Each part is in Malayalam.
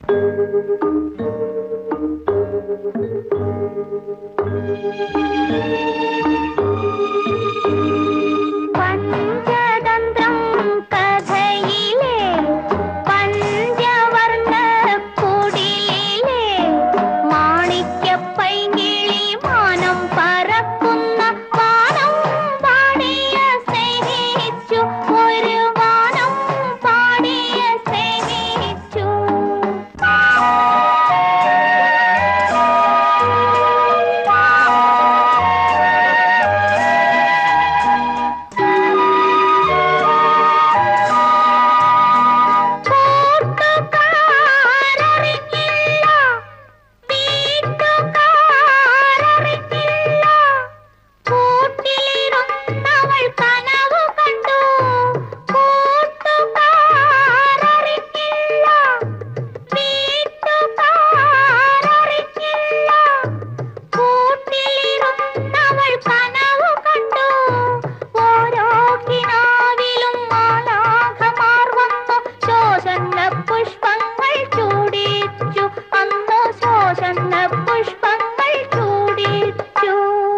പഞ്ചതന്ത്രം കഥയിലെ പഞ്ചവർണ്ണ കുടിലിലെ മാണിക്യപ്പൈങ്കിളി മാനം പറക്കുന്ന വാനം പാടിയ സ്നേഹിച്ചു ഒരു വാനം പാടിയ സ്നേഹിച്ചു കൂട്ടുകാരറിഞ്ഞില്ല വീട്ടുകാരറിഞ്ഞില്ല കൂട്ടിലിരുന്നവൾ കനവു കണ്ടു കൂട്ടുകാരറിഞ്ഞില്ല വീട്ടുകാരറിഞ്ഞില്ല കൂട്ടിലിരുന്നവൾ കനവു കണ്ടു ഓരോ കിനാവിലും മാലാഖമാർ വന്നു ശോഷന്ന പുഷ്പങ്ങൾ ചൂടിച്ചു അന്ന് ശോഷന്ന പുഷ്പങ്ങൾ ചൂടിച്ചു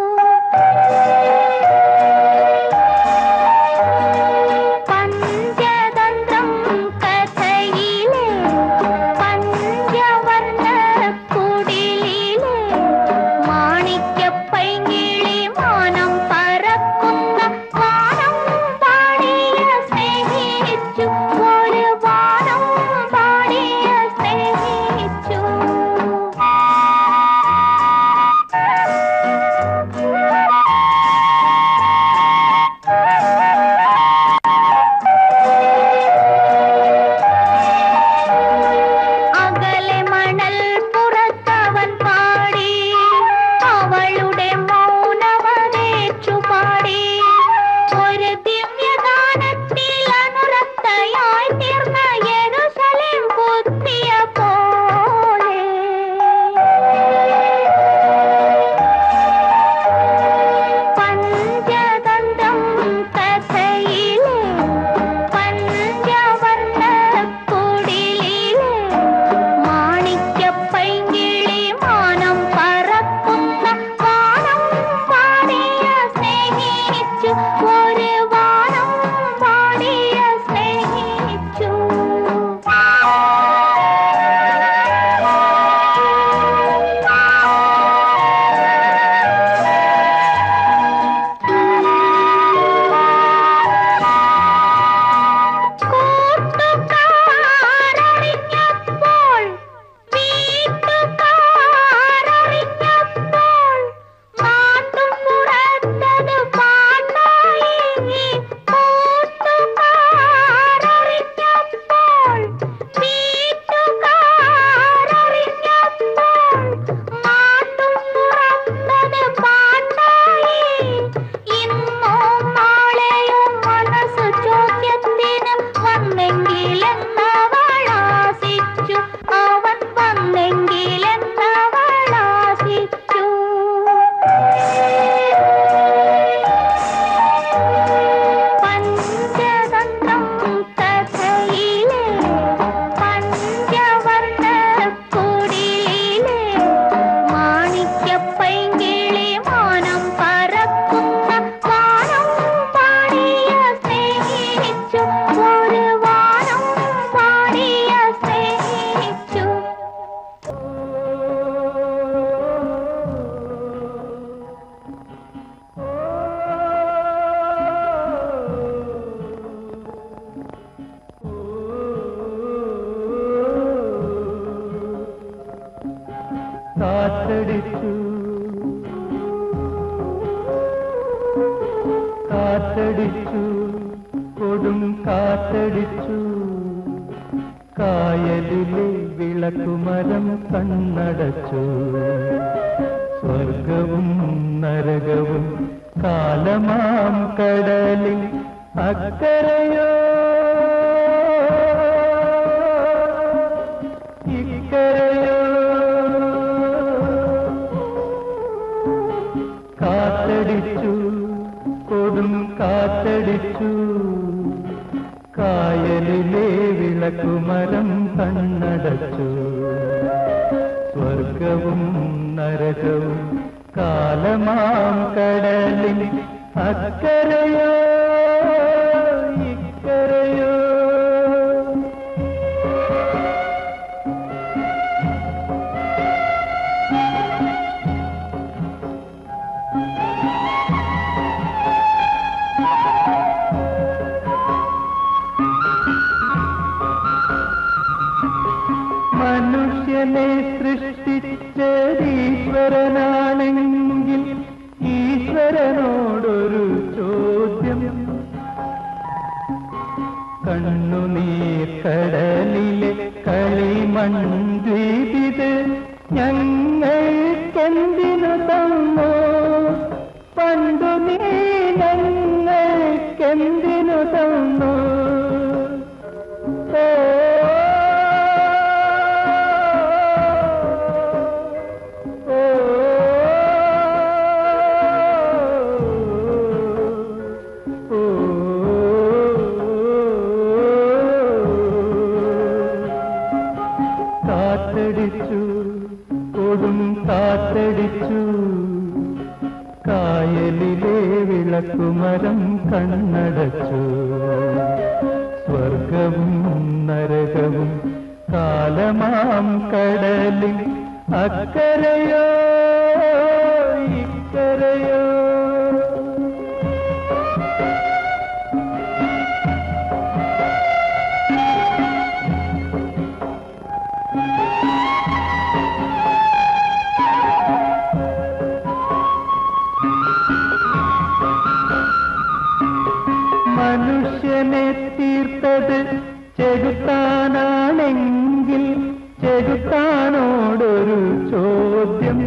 പഞ്ചതന്ത്രം കഥയിലെ പഞ്ചവർണ്ണ കുടിലിലെ മാണിക്യപ്പൈങ്കിളി മാനം പറക്കുന്ന വാനം പാടിയ സ്നേഹിച്ചു ഒരു വാനം പാടിയ സ്നേഹിച്ചു അകലെ മണൽ പുറത്തവൻ പാടി അവളുടെ മൗനമതേച്ചു പാടി ഒരു ദിവ്യഗാനത്തിൽ അനുരക്തയായി തീർന്ന യെരൂശലേം പുത്തിയ പോലെ പഞ്ചതന്ത്രം കഥയിലെ പഞ്ചവർണ്ണ കുടിലിലെ മാണിക്യപ്പൈങ്കിളി മാനം പറക്കുന്ന വാനം പാടിയ സ്നേഹിച്ചു ഒരു വാനം പാടിയ സ്നേഹിച്ചു കൂട്ടുകാരറിഞ്ഞപ്പോൾ വീട്ടുകാരറിഞ്ഞപ്പോൾ നാട്ടും പുറത്തത് പാട്ടായി കൂട്ടുകാരറിഞ്ഞപ്പോൾ വീട്ടുകാരറിഞ്ഞപ്പോൾ നാട്ടും പുറത്തത് പാട്ടായി ഇന്നോ നാളെയോ മനസ്സ് ചോദ്യത്തിന് വന്നെങ്കിലെന്നവളാശിച്ചു അവൻ വന്നെങ്കിലെന്നവളാശിച്ചു പഞ്ചതന്ത്രം കഥയിലെ പഞ്ചവർണ്ണ കുടിലിലെ മാണിക്യപ്പൈങ്കിളി മാനം പറക്കുന്ന വാനം പാടിയ സ്നേഹിച്ചു ഒരു വാനം പാടിയ സ്നേഹിച്ചു കാറ്റടിച്ചു കാറ്റടിച്ചു കൊടും കാറ്റടിച്ചു കായലിലെ വിളക്കുമരം കണ്ണടച്ചു സ്വർഗവും നരകവും കാലമാം കടലിൽ അക്കരയോ ഇക്കരയോ കാറ്റടിച്ചു കൊടും കാറ്റടിച്ചു കായലിലെ വിളക്കുമരം കണ്ണടച്ചു സ്വർഗവും നരകവും കാലമാം കടലിൽ അക്കരയോ ഇക്കരയോ മനുഷ്യനെ സൃഷ്ടിച്ചതീശ്വരനാണെങ്കിൽ ഈശ്വരനോടൊരു ചോദ്യം കണ്ണുനീർ കടലിലെ കളിമൺദ്വീപിത് ഞങ്ങൾക്കെന്തിനു തന്നോ പണ്ടു നീ ഞങ്ങൾക്കെന്തിനു തന്നോ ഓ ഓ ഓ കാറ്റടിച്ചു കൊടും കാറ്റടിച്ചു കായലിലെ വിളക്കുമരം കണ്ണടച്ചു സ്വർഗവും നരകവും കാലമാം കടലിൽ അക്കരയോ ഇക്കരയോ മനുഷ്യനെ തീർത്തത് ചെകുത്താനാണെങ്കിൽ ചെകുത്താനോടൊരു ചോദ്യം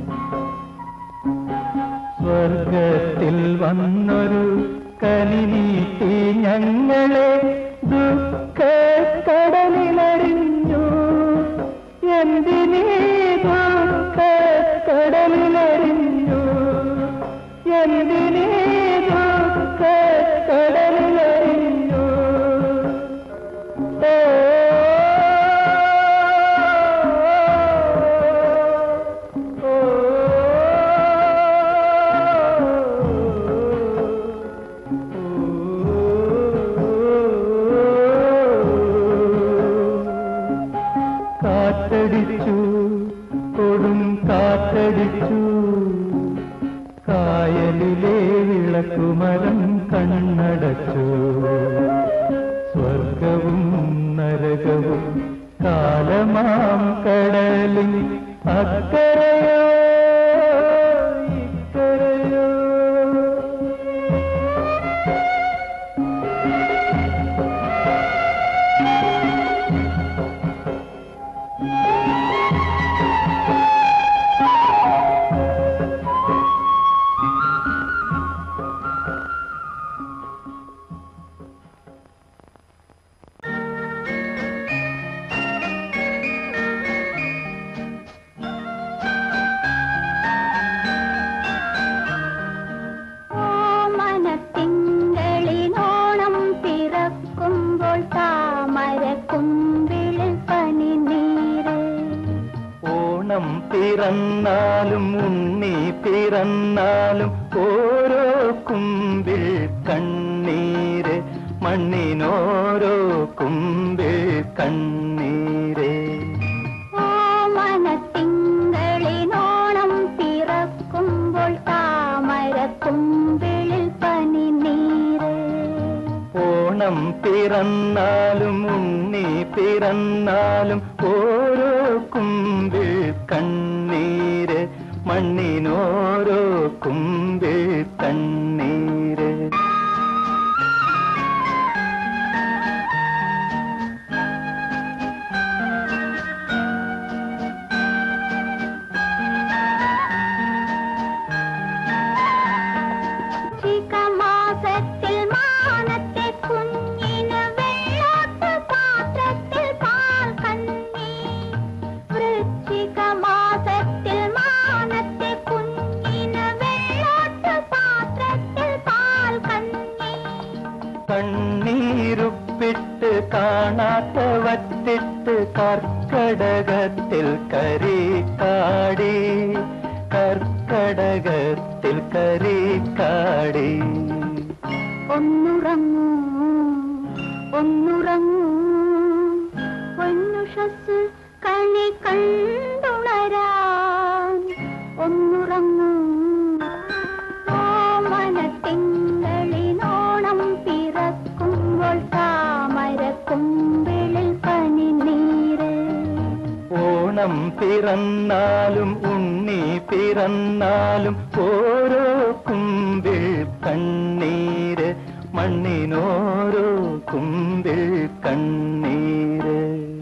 സ്വർഗത്തിൽ വന്നൊരു കനി നീട്ടി ഞങ്ങളെ ദുഃഖ കടലിലറിഞ്ഞു എന്തിനീ ദുഃഖ കടലിലറിഞ്ഞു എന്തിനീ ദുഃഖ കടലിലറിഞ്ഞു ഓ ഓ കാറ്റടിച്ചു കൊടും കാറ്റടിച്ചു കായലിലെ വിളക്കുമരം കണ്ണടച്ചു സ്വർഗവും നരകവും കാലമാം കടലിൽ അക്കരയോ ഇക്കരയോ ഓമനത്തിങ്കളിനോണം പിറക്കുമ്പോൾ താമരക്കുമ്പിളിൽ പനിനീര് ഓണം പിറന്നാലും ഉണ്ണി പിറന്നാലും ഓരോ കുമ്പിൽ കണ്ണീര് മണ്ണിനോരോ കുമ്പിൽ കണ്ണീര് ഓമനത്തിങ്കളിനോണം പിറക്കുമ്പോൾ താമരക്കുമ്പിളിൽ പനിനീര് ഓണം പിറന്നാലും ഉണ്ണി പിറന്നാലും ഓരോ കുമ്പിൽ കണ്ണീര് മണ്ണിനോരോ കുമ്പിൽ കണ്ണീര് ചികമാസത്തിൽ മാനത്തെ കുഞ്ഞിന് വെള്ളോട്ട് പാത്രത്തിൽ പാൽ കന്നി വൃശ്ചികമാസത്തിൽ മാനത്തെ കുഞ്ഞിന് വെള്ളോട്ട് പാത്രത്തിൽ പാൽ കന്നി കണ്ണീരുപ്പിട്ട് കാണാത്ത വറ്റിട്ട് കർക്കടകത്തിൽ കരീക്കാ കാടി കർക്കടകത്തിൽ കരീക്കാടി ഒന്നുറങ്ങൂ ഒന്നുറങ്ങൂ പൊന്നുഷസ് കണി കണ്ടുണരാൻ ഒന്നുറങ്ങൂ ഓമനത്തിങ്കളിനോണം പിറക്കുമ്പോൾ താമരക്കുമ്പിളിൽ പനിനീര് ഓണം പിറന്നാലും ഉണ്ണി പിറന്നാലും ഓരോ കുമ്പിൾ കണ്ണീര് മണ്ണിനോരോ കുമ്പിൾ കണ്ണീര്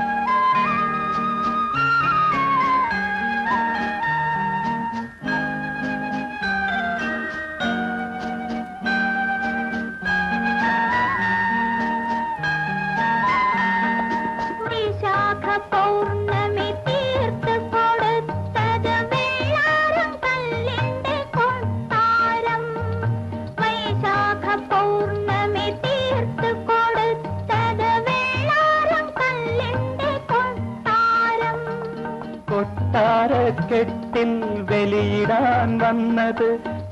വിശാഖ പൗർണമി തീർത്ത് കൊടുത്തത് വെള്ളാരം കല്ലിന്റെ കൊട്ടാരം വൈശാഖ പൗർണമി തീർത്ത് കൊടുത്തത് വെള്ളാരം കല്ലിന്റെ കൊട്ടാരം കൊട്ടാരക്കെട്ടിൽ വെളിയിടാൻ വന്നത്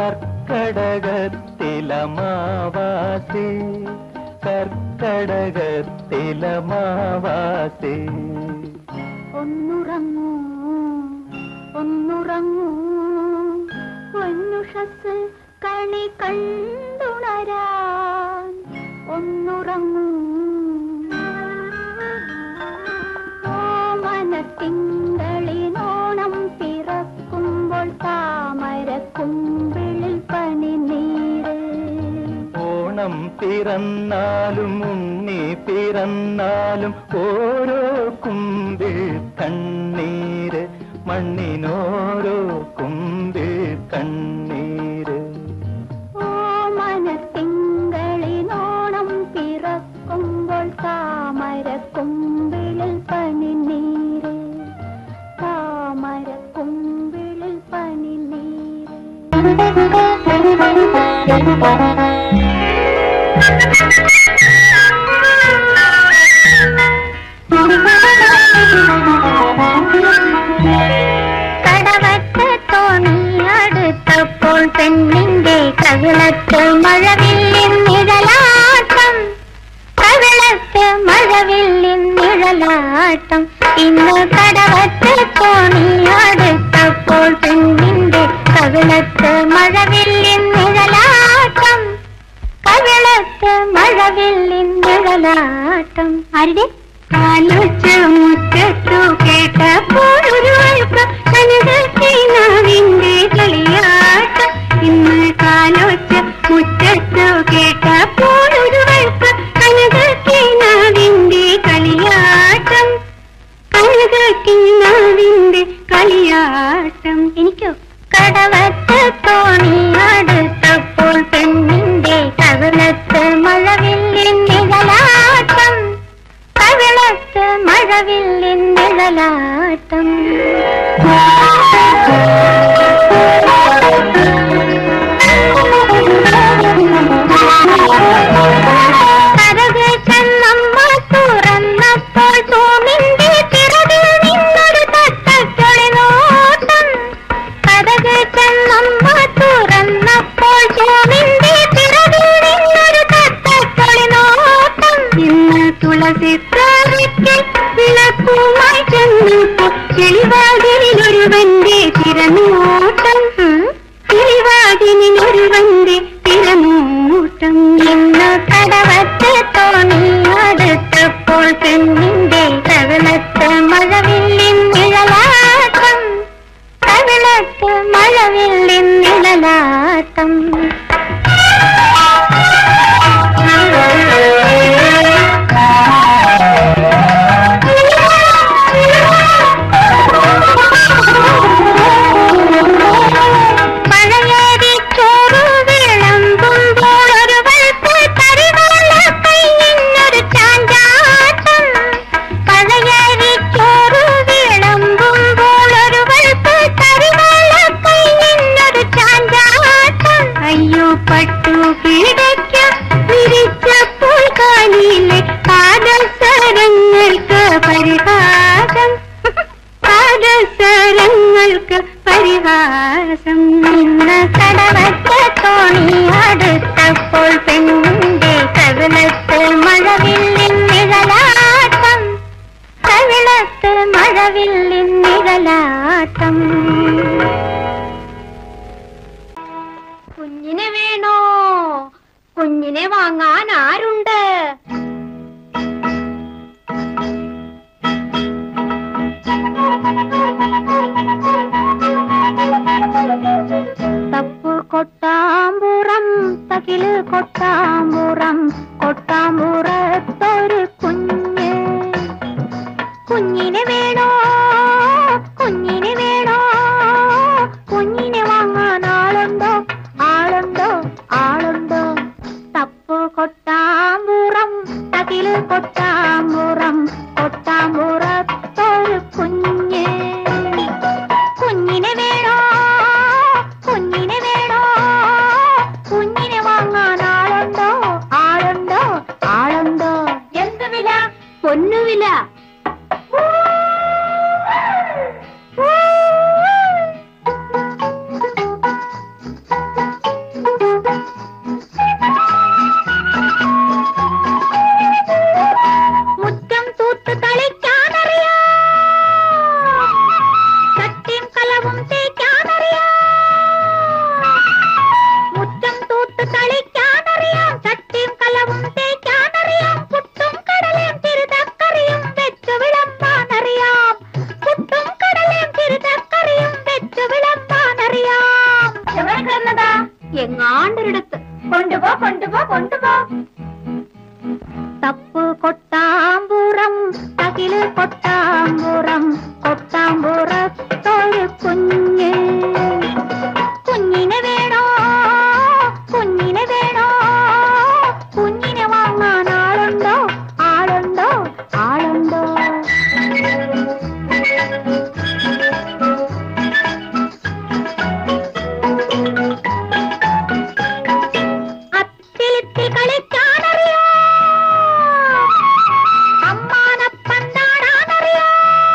കർക്കടകത്തിലമാവാസി കർക്കടകത്തിലമാവാസി ഒന്നുറങ്ങൂ ഒന്നുറങ്ങൂ പൊന്നുഷസ് കണി കണ്ടുണരാൻ ഒന്നുറങ്ങൂ ഓമനത്തിങ്കളിനോണം പിറക്കുമ്പോൾ താമരക്കുമ്പിളിൽ പനിനീര് ഓണം പിറന്നാലും ഉണ്ണി പിറന്നാലും ഓരോ കുമ്പിൾ കണ്ണീര് മണ്ണിനോരോ കുമ്പിൾ കണ്ണീര് ഓമനത്തിങ്കളിനോണം പിറക്കുമ്പോൾ താമരക്കുമ്പിളിൽ പനിനീര് താമരക്കുമ്പിളിൽ പനിനീര് കടവത്ത് തോണി അടുത്തപ്പോൾ പെണ്ണിന്റെ കവിളത്ത് മഴവില്ലിൻ നിഴലാട്ടം കവിളത്ത് മഴവില്ലിൻ നിഴലാട്ടം ഇന്ന് കടവത്ത് തോണി അടുത്തപ്പോൾ പെണ്ണിന്റെ കവിളത്ത് മഴവില്ലിൻ നിഴലാട്ടം കവിളത്ത് മഴവില്ലിൻ നിഴലാട്ടം ആരുടെ കാലൊച്ച് മുറ്റത്തു കേട്ടപ്പോൾ ഒരു വഴുപ്പ് കനകത്തിനാവിന്റെ കളിയാട്ടം ഇന്ന് കാലൊച്ച് മുറ്റത്തു കേട്ടപ്പോൾ ഒരു വഴുപ്പ് കനകത്തിനാവിന്റെ കളിയാട്ടം കനകത്തിനാവിന്റെ കളിയാട്ടം എനിക്കോ കടവത്ത് തോണി അടുത്തപ്പോൾ പെണ്ണിന്റെ കവിളത്ത് മഴവില്ലിൻ നിഴലാട്ടം കവിളത്ത് മഴവില്ലിൻ നിഴലാട്ടം കരക് ചെന്നമ്മ തുറന്നപ്പോൾ തൂമിന്റെ പിറകിൽ നിന്നൊരു തട്ടച്ചൊളി നോട്ടം കഥക് ചെന്നമ്മ തുറന്നപ്പോൾ തൂമിന്റെ പിറകിൽ നിന്നൊരു തട്ടച്ചൊളി നോട്ടം ഇന്ന് തുളസി പ്രാവിക്കൽ വിളക്കുമായി ചെന്നപ്പോൾ കിളിവാതിലൊരുവന്റെ തിരനോട്ടം കിളിവാതിലൊരുവന്റെ തിരനോട്ടം ഇന്ന് കടവത്ത് തോണി അടുത്തപ്പോൾ പെണ്ണിന്റെ കവിളത്ത് മഴവില്ലിൻ നിഴലാട്ടം കവിളത്ത് മഴവില്ലിൻ നിഴലാട്ടം അവസരങ്ങൾക്ക് പരിഹാസം ഇന്ന് കടവത്ത് തോണി അടുത്തപ്പോൾ പെണ്ണിന്റെ കവിളത്ത് മഴവില്ലിൻ നിഴലാട്ടം കവിളത്ത് മഴവില്ലിൻ നിഴലാട്ടം കുഞ്ഞിനെ വേണോ കുഞ്ഞിനെ വാങ്ങാൻ ആരുണ്ട് തപ്പു കൊട്ടാമ്പുറം തകില് കൊട്ടാമ്പുറം കൊട്ടാമ്പുറത്തൊരു കുഞ്ഞ് കുഞ്ഞിനെ വേണോ കുഞ്ഞിനെ വേണോ കുഞ്ഞിനെ വാങ്ങാൻ ആളുണ്ടോ ആളുണ്ടോ ആളുണ്ടോ തപ്പു കൊട്ടാമ്പുറം തകില് കൊട്ടാമ്പുറം കൊട്ടാമ്പുറത്തൊരു കുഞ്ഞ് കുഞ്ഞിനെ വേണോ കുഞ്ഞിനെ വേണോ കുഞ്ഞിനെ വാങ്ങാൻ ആളുണ്ടോ ആളുണ്ടോ ആളുണ്ടോ എന്ത് വില പൊന്നുവില മുറ്റം തൂത്ത് കളിക്കാനറിയാം ചട്ടിയും കലവും തേക്കാനറിയാം മുറ്റം തൂത്ത് കളിക്കാനറിയാം ചട്ടിയും കലവും തേക്കാനറിയാം പുട്ടും കടലയും തിരുതക്കറിയും വെച്ചു വിളമ്പാനറിയാം പുട്ടും കടലയും തിരുതക്കറിയും വെച്ചു വിളമ്പാനറിയാം എവിടെ കിടന്നതാ എങ്ങാണ്ടൊരിടത്ത് കൊണ്ടുപോ കൊണ്ടുപോ കൊണ്ടുപോ തപ്പ് കൊട്ടാമ്പുറം തകില് കൊട്ടാമ്പുറം കൊട്ടാമ്പുറത്തൊരു കുഞ്ഞ് കുഞ്ഞിനെ വേണോ കുഞ്ഞിനെ വേണോ കുഞ്ഞിനെ വാങ്ങാൻ ആളുണ്ടോ ആളുണ്ടോ ആളുണ്ടോ അത്തിലിത്തിൽ കളിക്കാനറിയോ അമ്മാനപ്പന്താടാനറിയോ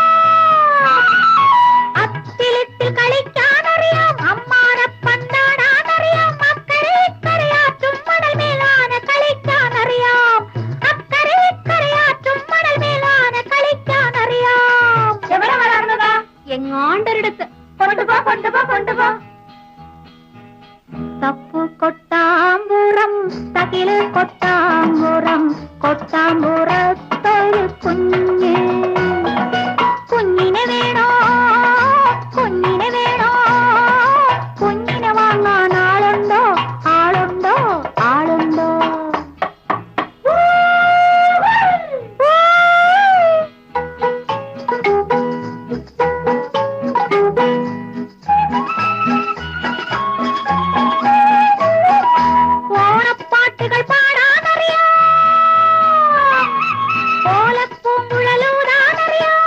അത്തിലിത്തിൽ കളിക്കാനറിയാം അമ്മാനപ്പന്താടാനറിയാം അക്കരെ ഇക്കരയാറ്റും മണൽ മേലാന കളിക്കാനറിയാം അക്കരെ ഇക്കരയാറ്റും മണൽ മേലാന കളിക്കാനറിയാം എവിടെ വളർന്നതാ എങ്ങാണ്ടൊരിടത്ത് കൊണ്ടുപോ കൊണ്ടുപോ കൊണ്ടുപോ തപ്പു കൊട്ടാമ്പുറം തകില് കൊട്ടാമ്പുറം കൊട്ടാമ്പുറത്തൊരു കുഞ്ഞ് കുഞ്ഞിനെ വേണോ കുഞ്ഞിനെ വേണോ കുഞ്ഞിനെ വാങ്ങാൻ ആളുണ്ടോ ആളുണ്ടോ ആളുണ്ടോ ഓണപ്പാട്ടുകൾ പാടാനറിയാം ഓലപ്പൂങ്കുഴലൂരാനറിയാം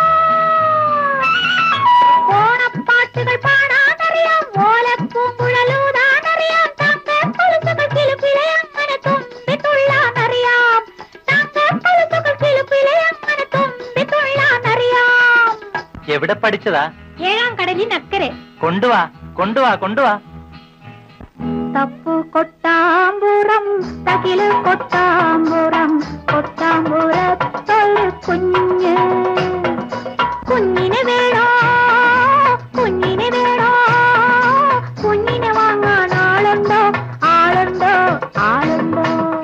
ഓണപ്പാട്ടുകൾ പാടാനറിയാം ഓലപ്പൂങ്കുഴലൂരാനറിയാം തങ്ക കൊലുസുകൾ കിലുക്കിലെ അങ്ങനെ തുമ്പി തുള്ളാനറിയാം തങ്ക കൊലുസുകൾ കിലുക്കിലെ അങ്ങനെ തുമ്പി തുള്ളാനറിയാം എവിടെ പഠിച്ചതാ ഏഴാം കടലിനക്കരെ കൊണ്ടുവാ കൊണ്ടുവാ കൊണ്ടുവാ തപ്പു കൊട്ടാമ്പുറം തകില് കൊട്ടാമ്പുറം കൊട്ടാമ്പുറത്തൊരു കുഞ്ഞ് കുഞ്ഞിനെ വേണോ